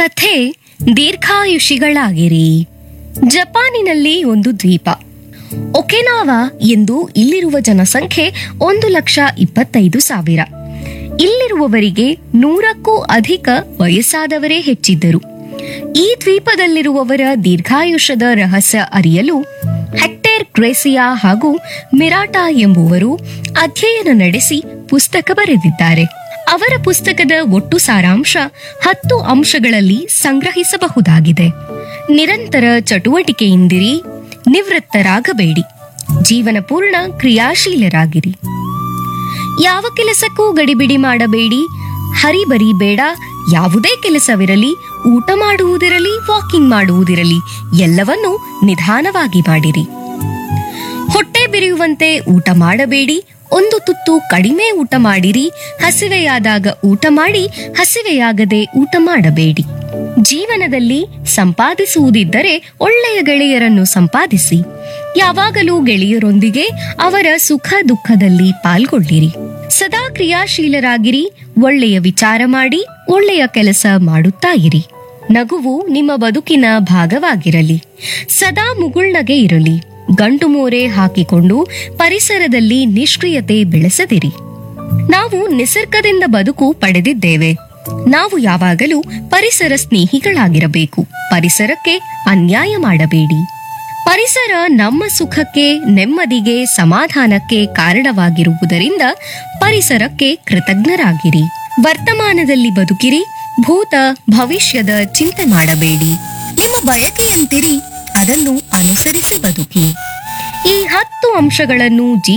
ಕಥೆ ದೀರ್ಘಾಯುಷಿಗಳಾಗಿರಿ ಜಪಾನಿನಲ್ಲಿ ಒಂದು ದ್ವೀಪ ಒಕೆನಾವಾ ಎಂದು ಇಲ್ಲಿರುವ ಜನಸಂಖ್ಯೆ ಒಂದು ಲಕ್ಷ ಇಪ್ಪತ್ತೈದು ಸಾವಿರ ಇಲ್ಲಿರುವವರಿಗೆ ನೂರಕ್ಕೂ ಅಧಿಕ ವಯಸ್ಸಾದವರೇ ಹೆಚ್ಚಿದ್ದರು ಈ ದ್ವೀಪದಲ್ಲಿರುವವರ ದೀರ್ಘಾಯುಷದ ರಹಸ್ಯ ಅರಿಯಲು ಹೆಕ್ಟೇರ್ ಗ್ರೇಸಿಯಾ ಹಾಗೂ ಮಿರಾಟಾ ಎಂಬುವರು ಅಧ್ಯಯನ ನಡೆಸಿ ಪುಸ್ತಕ ಬರೆದಿದ್ದಾರೆ ಅವರ ಪುಸ್ತಕದ ಒಟ್ಟು ಸಾರಾಂಶ ಹತ್ತು ಅಂಶಗಳಲ್ಲಿ ಸಂಗ್ರಹಿಸಬಹುದಾಗಿದೆ ನಿರಂತರ ಚಟುವಟಿಕೆಯಿಂದಿರಿ ನಿವೃತ್ತರಾಗಬೇಡಿ ಜೀವನ ಪೂರ್ಣ ಕ್ರಿಯಾಶೀಲರಾಗಿರಿ ಯಾವ ಕೆಲಸಕ್ಕೂ ಗಡಿಬಿಡಿ ಮಾಡಬೇಡಿ ಹರಿಬರಿ ಬೇಡ ಯಾವುದೇ ಕೆಲಸವಿರಲಿ ಊಟ ಮಾಡುವುದಿರಲಿ ವಾಕಿಂಗ್ ಮಾಡುವುದಿರಲಿ ಎಲ್ಲವನ್ನೂ ನಿಧಾನವಾಗಿ ಮಾಡಿರಿ ಹೊಟ್ಟೆ ಬಿರಿಯುವಂತೆ ಊಟ ಮಾಡಬೇಡಿ ಒಂದು ತುತ್ತು ಕಡಿಮೆ ಊಟ ಮಾಡಿರಿ ಹಸಿವೆಯಾದಾಗ ಊಟ ಮಾಡಿ ಹಸಿವೆಯಾಗದೆ ಊಟ ಮಾಡಬೇಡಿ ಜೀವನದಲ್ಲಿ ಸಂಪಾದಿಸುವುದಿದ್ದರೆ ಒಳ್ಳೆಯ ಗೆಳೆಯರನ್ನು ಸಂಪಾದಿಸಿ ಯಾವಾಗಲೂ ಗೆಳೆಯರೊಂದಿಗೆ ಅವರ ಸುಖ ದುಃಖದಲ್ಲಿ ಪಾಲ್ಗೊಳ್ಳಿರಿ ಸದಾ ಕ್ರಿಯಾಶೀಲರಾಗಿರಿ ಒಳ್ಳೆಯ ವಿಚಾರ ಮಾಡಿ ಒಳ್ಳೆಯ ಕೆಲಸ ಮಾಡುತ್ತಾ ಇರಿ ನಗುವು ನಿಮ್ಮ ಬದುಕಿನ ಭಾಗವಾಗಿರಲಿ ಸದಾ ಮುಗುಳ್ನಗೆ ಇರಲಿ ಗಂಟು ಮೋರೆ ಹಾಕಿಕೊಂಡು ಪರಿಸರದಲ್ಲಿ ನಿಷ್ಕ್ರಿಯತೆ ಬೆಳೆಸದಿರಿ ನಾವು ನಿಸರ್ಗದಿಂದ ಬದುಕು ಪಡೆದಿದ್ದೇವೆ ನಾವು ಯಾವಾಗಲೂ ಪರಿಸರ ಸ್ನೇಹಿಗಳಾಗಿರಬೇಕು ಪರಿಸರಕ್ಕೆ ಅನ್ಯಾಯ ಮಾಡಬೇಡಿ ಪರಿಸರ ನಮ್ಮ ಸುಖಕ್ಕೆ ನೆಮ್ಮದಿಗೆ ಸಮಾಧಾನಕ್ಕೆ ಕಾರಣವಾಗಿರುವುದರಿಂದ ಪರಿಸರಕ್ಕೆ ಕೃತಜ್ಞರಾಗಿರಿ ವರ್ತಮಾನದಲ್ಲಿ ಬದುಕಿರಿ ಭೂತ ಭವಿಷ್ಯದ ಚಿಂತೆ ಮಾಡಬೇಡಿ ನಿಮ್ಮ ಬಯಕೆಯಂತಿರಿ ಅದನ್ನು ಅನುಸರಿಸಿ ಬದುಕಿ ಈ ಹತ್ತು ಅಂಶಗಳನ್ನು